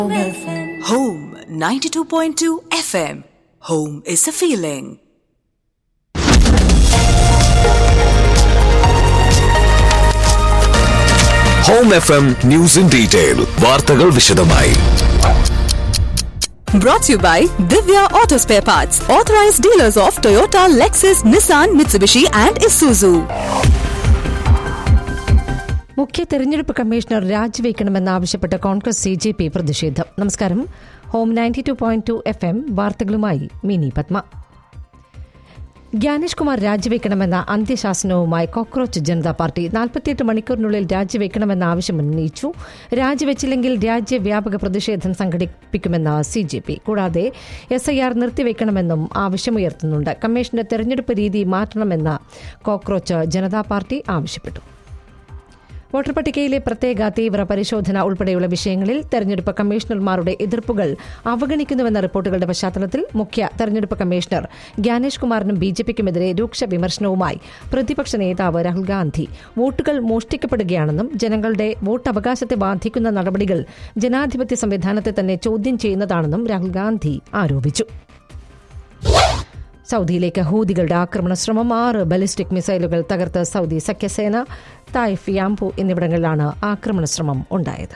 Home 92.2 FM. Home is a feeling. Home F M news in detail വാർത്തകൾ വിശദമായി Brought to you by Divya Auto Spare Parts, authorized dealers of Toyota, Lexus, Nissan, Mitsubishi, and Isuzu. മുഖ്യ തെരഞ്ഞെടുപ്പ് കമ്മീഷണർ രാജിവെക്കണമെന്നാവശ്യപ്പെട്ട Congress C J P പ്രതിഷേധം നമസ്കാരം home ninety two point two F M വാർത്തകളുമായി മിനി പത്മ ജ്ഞാനേഷ് കുമാർ രാജിവെക്കണമെന്ന അന്ത്യശാസനവുമായി കോക്രോച്ച് ജനതാ പാർട്ടി നാൽപ്പത്തിയെട്ട് മണിക്കൂറിനുള്ളിൽ രാജിവെക്കണമെന്ന ആവശ്യം ഉന്നയിച്ചു രാജിവെച്ചില്ലെങ്കിൽ രാജ്യവ്യാപക പ്രതിഷേധം സംഘടിപ്പിക്കുമെന്ന് സി ജെ പി കൂടാതെ എസ് ഐ ആർ നിർത്തിവെക്കണമെന്നും ആവശ്യമുയർത്തുന്നുണ്ട് കമ്മീഷന്റെ തെരഞ്ഞെടുപ്പ് രീതി മാറ്റണമെന്ന് കോക്രോച്ച് ജനതാ പാർട്ടി ആവശ്യപ്പെട്ടു വോട്ടർ പട്ടികയിലെ പ്രത്യേക തീവ്ര പരിശോധന ഉൾപ്പെടെയുള്ള വിഷയങ്ങളിൽ തെരഞ്ഞെടുപ്പ് കമ്മീഷണർമാരുടെ എതിർപ്പുകൾ അവഗണിക്കുന്നുവെന്ന റിപ്പോർട്ടുകളുടെ പശ്ചാത്തലത്തിൽ മുഖ്യ തെരഞ്ഞെടുപ്പ് കമ്മീഷണർ ജ്ഞാനേഷ് കുമാറിനും ബി ജെ പിക്കുമെതിരെ രൂക്ഷ വിമർശനവുമായി പ്രതിപക്ഷ നേതാവ് രാഹുൽ ഗാന്ധി വോട്ടുകൾ മോഷ്ടിക്കപ്പെടുകയാണെന്നും ജനങ്ങളുടെ വോട്ടവകാശത്തെ ബാധിക്കുന്ന നടപടികൾ ജനാധിപത്യ സംവിധാനത്തെ തന്നെ ചോദ്യം ചെയ്യുന്നതാണെന്നും രാഹുൽ ഗാന്ധി ആരോപിച്ചു സൗദിയിലേക്ക് ഹൂതികളുടെ ആക്രമണ ശ്രമം ആറ് ബലിസ്റ്റിക് മിസൈലുകൾ തകർത്ത് സൗദി സഖ്യസേന തായ്ഫ് യാംപു എന്നിവിടങ്ങളിലാണ് ആക്രമണ ശ്രമം ഉണ്ടായത്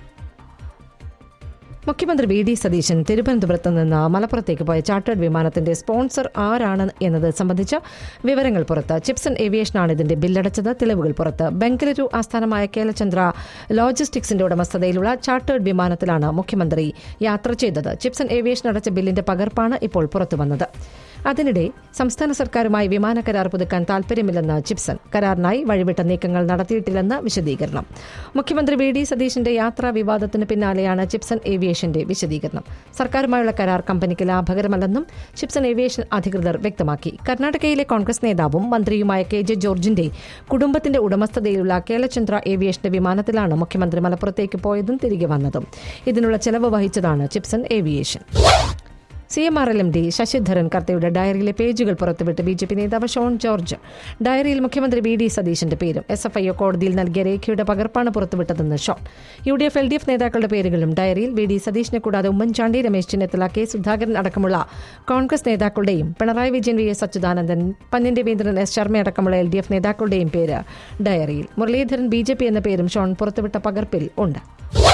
മുഖ്യമന്ത്രി വി ഡി സതീശൻ തിരുവനന്തപുരത്ത് നിന്ന് മലപ്പുറത്തേക്ക് പോയ ചാർട്ടേഡ് വിമാനത്തിന്റെ സ്പോൺസർ ആരാണ് എന്നത് സംബന്ധിച്ച് വിവരങ്ങൾ പുറത്ത് ചിപ്സൺ ഏവിയേഷനാണ് ഇതിന്റെ ബില്ലടച്ചത് തെളിവുകൾ പുറത്ത് ബംഗളൂരു ആസ്ഥാനമായ കേലചന്ദ്ര ലോജിസ്റ്റിക്സിന്റെ ഉടമസ്ഥതയിലുള്ള ചാർട്ടേഡ് വിമാനത്തിലാണ് മുഖ്യമന്ത്രി യാത്ര ചെയ്തത് ചിപ്സൺ ഏവിയേഷൻ അടച്ച ബില്ലിന്റെ പകർപ്പാണ് ഇപ്പോൾ പുറത്തുവന്നത് അതിനിടെ സംസ്ഥാന സർക്കാരുമായി വിമാന കരാർ പുതുക്കാൻ താൽപര്യമില്ലെന്ന് ചിപ്സൺ കരാറിനായി വഴിവിട്ട നീക്കങ്ങൾ നടത്തിയിട്ടില്ലെന്ന് വിശദീകരണം മുഖ്യമന്ത്രി വി ഡി സതീശന്റെ യാത്രാ വിവാദത്തിന് പിന്നാലെയാണ് ചിപ്സൺ ഏവിയേഷന്റെ വിശദീകരണം സർക്കാരുമായുള്ള കരാർ കമ്പനിക്ക് ലാഭകരമല്ലെന്നും ചിപ്സൺ ഏവിയേഷൻ അധികൃതർ വ്യക്തമാക്കി കർണാടകയിലെ കോൺഗ്രസ് നേതാവും മന്ത്രിയുമായ കെ ജെ ജോർജിന്റെ കുടുംബത്തിന്റെ ഉടമസ്ഥതയിലുള്ള കേളചന്ദ്ര ഏവിയേഷന്റെ വിമാനത്തിലാണ് മുഖ്യമന്ത്രി മലപ്പുറത്തേക്ക് പോയതും തിരികെ വന്നതും ഇതിനുള്ള ചെലവ് വഹിച്ചതാണ് Chipson aviation C M R L M D Sasidharan കർത്തയുടെ ഡയറിയിലെ പേജുകൾ പുറത്തുവിട്ട് ബി ജെ പി നേതാവ് ഷോൺ ജോർജ് ഡയറിയിൽ മുഖ്യമന്ത്രി വി ഡി സതീശന്റെ പേരും എസ് എഫ് ഐ ഒ കോടതിയിൽ നൽകിയ രേഖയുടെ പകർപ്പാണ് പുറത്തുവിട്ടതെന്ന് Shone U D F L D F നേതാക്കളുടെ പേരുകളും ഡയറിയിൽ വി ഡി സതീശനെ കൂടാതെ ഉമ്മൻചാണ്ടി രമേശ് ചെന്നിത്തല കെ സുധാകരൻ അടക്കമുള്ള കോൺഗ്രസ് നേതാക്കളുടെയും Pinarayi Vijayan V S Achuthanandan Pannian Raveendran S Sharma അടക്കമുള്ള എൽ ഡി എഫ് നേതാക്കളുടെയും പേര് ഡയറിയിൽ മുരളീധരൻ ബി ജെ പി എന്ന പേരും ഷോൺ പുറത്തുവിട്ട പകർപ്പിൽ ഉണ്ട്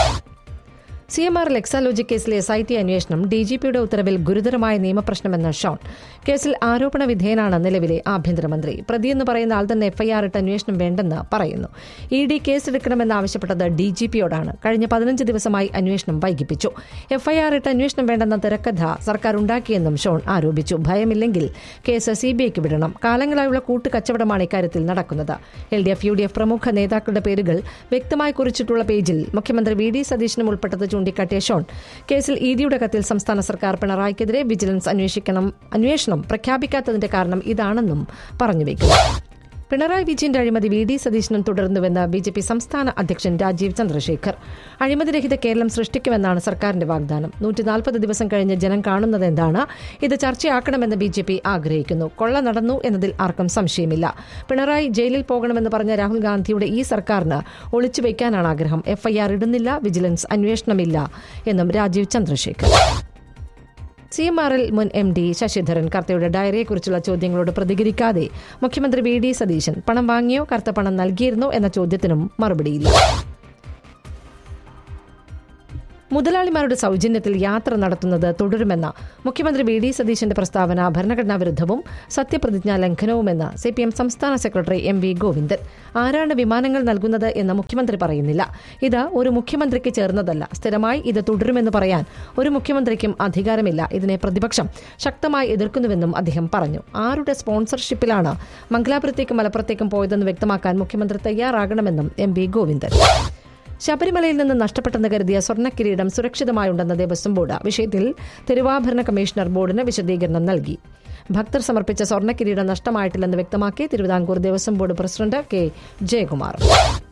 സി എം ആർ എക്സാലോജി കേസിലെ എസ് ഐ ടി അന്വേഷണം ഡി ജി പിയുടെ ഉത്തരവിൽ ഗുരുതരമായ നിയമപ്രശ്നമെന്ന് ഷോൺ കേസിൽ ആരോപണ വിധേയനാണ് നിലവിലെ ആഭ്യന്തരമന്ത്രി പ്രതിയെന്ന് പറയുന്ന ആൾ തന്നെ എഫ്ഐആർ ഇട്ട് അന്വേഷണം വേണ്ടെന്ന് പറയുന്നു ഇ ഡി കേസെടുക്കണമെന്നാവശ്യപ്പെട്ടത് ഡി ജി പിയോടാണ് കഴിഞ്ഞ പതിനഞ്ച് ദിവസമായി അന്വേഷണം വൈകിപ്പിച്ചു എഫ്ഐആർ ഇട്ട് അന്വേഷണം വേണ്ടെന്ന തിരക്കഥ സർക്കാർ ഉണ്ടാക്കിയെന്നും ഷോൺ ആരോപിച്ചു ഭയമില്ലെങ്കിൽ കേസ് സി ബി ഐക്ക് വിടണം കാലങ്ങളായുള്ള കൂട്ടുകച്ചവടമാണ് ഇക്കാര്യത്തിൽ നടക്കുന്നത് L D F U D F പ്രമുഖ നേതാക്കളുടെ പേരുകൾ വ്യക്തമായി കുറിച്ചിട്ടുള്ള പേജിൽ മുഖ്യമന്ത്രി വി ഡി സതീശനും ഉൾപ്പെട്ടത് ചൂണ്ടിക്കാട്ടിയ ഷോൺ കേസിൽ ഇ ഡിയുടെ കത്തിൽ സംസ്ഥാന സർക്കാർ പിണറായിക്കെതിരെ വിജിലൻസ് അന്വേഷിക്കണം അന്വേഷണം പ്രഖ്യാപിക്കാത്തതിന്റെ കാരണം ഇതാണെന്നും പറഞ്ഞുവെക്കുന്നു പിണറായി വിജയന്റെ അഴിമതി വി ഡി സതീശനും തുടരുന്നുവെന്ന് ബി ജെ പി സംസ്ഥാന അധ്യക്ഷൻ രാജീവ് ചന്ദ്രശേഖർ അഴിമതിരഹിത കേരളം സൃഷ്ടിക്കുമെന്നാണ് സർക്കാരിന്റെ വാഗ്ദാനം നൂറ്റി നാൽപ്പത് ദിവസം കഴിഞ്ഞ് ജനം കാണുന്നത് എന്താണ് ഇത് ചർച്ചയാക്കണമെന്ന് ബി ജെ പി ആഗ്രഹിക്കുന്നു കൊള്ള നടന്നു എന്നതിൽ ആർക്കും സംശയമില്ല പിണറായി ജയിലിൽ പോകണമെന്ന് പറഞ്ഞ രാഹുൽ ഗാന്ധിയുടെ ഈ സർക്കാരിന് ഒളിച്ചുവെക്കാനാണ് ആഗ്രഹം എഫ്ഐആർ ഇടുന്നില്ല വിജിലൻസ് അന്വേഷണമില്ല എന്നും Rajeev Chandrasekhar C M R L മുൻ എം ഡി ശശിധരൻ കർത്തയുടെ ഡയറിയെക്കുറിച്ചുള്ള ചോദ്യങ്ങളോട് പ്രതികരിക്കാതെ മുഖ്യമന്ത്രി വി ഡി സതീശൻ പണം വാങ്ങിയോ കർത്ത പണം നൽകിയിരുന്നോ എന്ന ചോദ്യത്തിനും മറുപടിയില്ല മുതലാളിമാരുടെ സൗജന്യത്തിൽ യാത്ര നടത്തുന്നത് തുടരുമെന്ന മുഖ്യമന്ത്രി വി ഡി സതീശന്റെ പ്രസ്താവന ഭരണഘടനാ വിരുദ്ധവും സത്യപ്രതിജ്ഞാ ലംഘനവുമെന്ന് സി പി എം സംസ്ഥാന സെക്രട്ടറി എം വി ഗോവിന്ദൻ ആരാണ് വിമാനങ്ങൾ നൽകുന്നത് എന്ന് മുഖ്യമന്ത്രി പറയുന്നില്ല ഇത് ഒരു മുഖ്യമന്ത്രിക്ക് ചേർന്നതല്ല സ്ഥിരമായി ഇത് തുടരുമെന്ന് പറയാൻ ഒരു മുഖ്യമന്ത്രിക്കും അധികാരമില്ല ഇതിനെ പ്രതിപക്ഷം ശക്തമായി എതിർക്കുന്നുവെന്നും അദ്ദേഹം പറഞ്ഞു ആരുടെ സ്പോൺസർഷിപ്പിലാണ് മംഗലാപുരത്തേക്കും മലപ്പുറത്തേക്കും പോയതെന്ന് വ്യക്തമാക്കാൻ മുഖ്യമന്ത്രി തയ്യാറാകണമെന്നും എം വി ഗോവിന്ദൻ ശബരിമലയിൽ നിന്ന് നഷ്ടപ്പെട്ടെന്ന് കരുതിയ സ്വർണ്ണക്കിരീടം സുരക്ഷിതമായുണ്ടെന്ന ദേവസ്വം ബോർഡ് വിഷയത്തിൽ തിരുവാഭരണ കമ്മീഷണർ ബോർഡിന് വിശദീകരണം നൽകി ഭക്തർ സമർപ്പിച്ച സ്വർണ്ണക്കിരീടം നഷ്ടമായിട്ടില്ലെന്ന് വ്യക്തമാക്കി Travancore Devaswom board president K Jayakumar